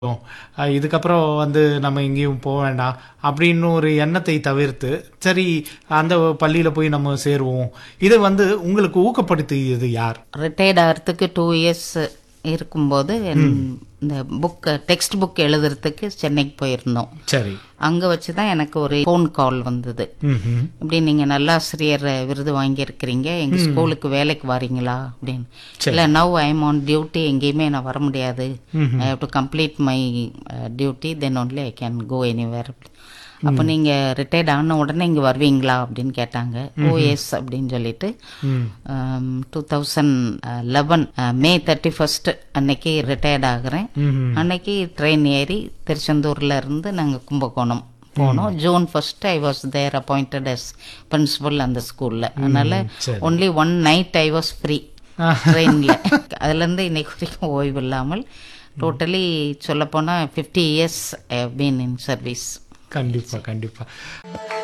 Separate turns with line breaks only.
அஹ் இதுக்கப்புறம் வந்து நம்ம எங்கேயும் போக வேண்டாம் அப்படின்னு ஒரு எண்ணத்தை தவிர்த்து சரி அந்த பள்ளியில் போய் நம்ம சேருவோம் இதை வந்து உங்களுக்கு ஊக்கப்படுத்தியது யார்
ரிட்டையர்ட் ஆகிறதுக்கு டூ இயர்ஸ் இருக்கும்போது இந்த புக் டெக்ஸ்ட் புக் எழுதுறதுக்கு சென்னைக்கு போயிருந்தோம்
சரி
அங்கே வச்சு தான் எனக்கு ஒரு ஃபோன் கால் வந்தது
ம்ஹும்.
இப்படி நீங்கள் நல்லாசிரியர் விருது வாங்கியிருக்கிறீங்க எங்கள் ஸ்கூலுக்கு வேலைக்கு வரீங்களா அப்படின்னு இல்லை now I am on duty எங்கேயுமே நான் வர முடியாது I have to complete my duty then only I can go anywhere அப்போ நீங்கள் ரிட்டையர்ட் ஆன உடனே இங்கே வருவீங்களா அப்படின்னு கேட்டாங்க ஓ எஸ் அப்படின்னு சொல்லிட்டு
ம்.
Two thousand eleven May thirty first அன்னைக்கு ரிட்டையர்ட் ஆகுறேன்
ம்ஹும்.
அன்னைக்கு ட்ரெயின் ஏறி திருச்செந்தூர்ல இருந்து நாங்கள் கும்பகோணம் போனோம் June first I was there appointed as principal அந்த ஸ்கூல்ல அதனால
சரி.
Only one night I was free ட்ரெயினில் அதுலேருந்து இன்னைக்கு வரைக்கும் ஓய்வு இல்லாமல் டோட்டலி சொல்லப்போனால் fifty years I have been in service
கண்டிப்பா கண்டிப்பா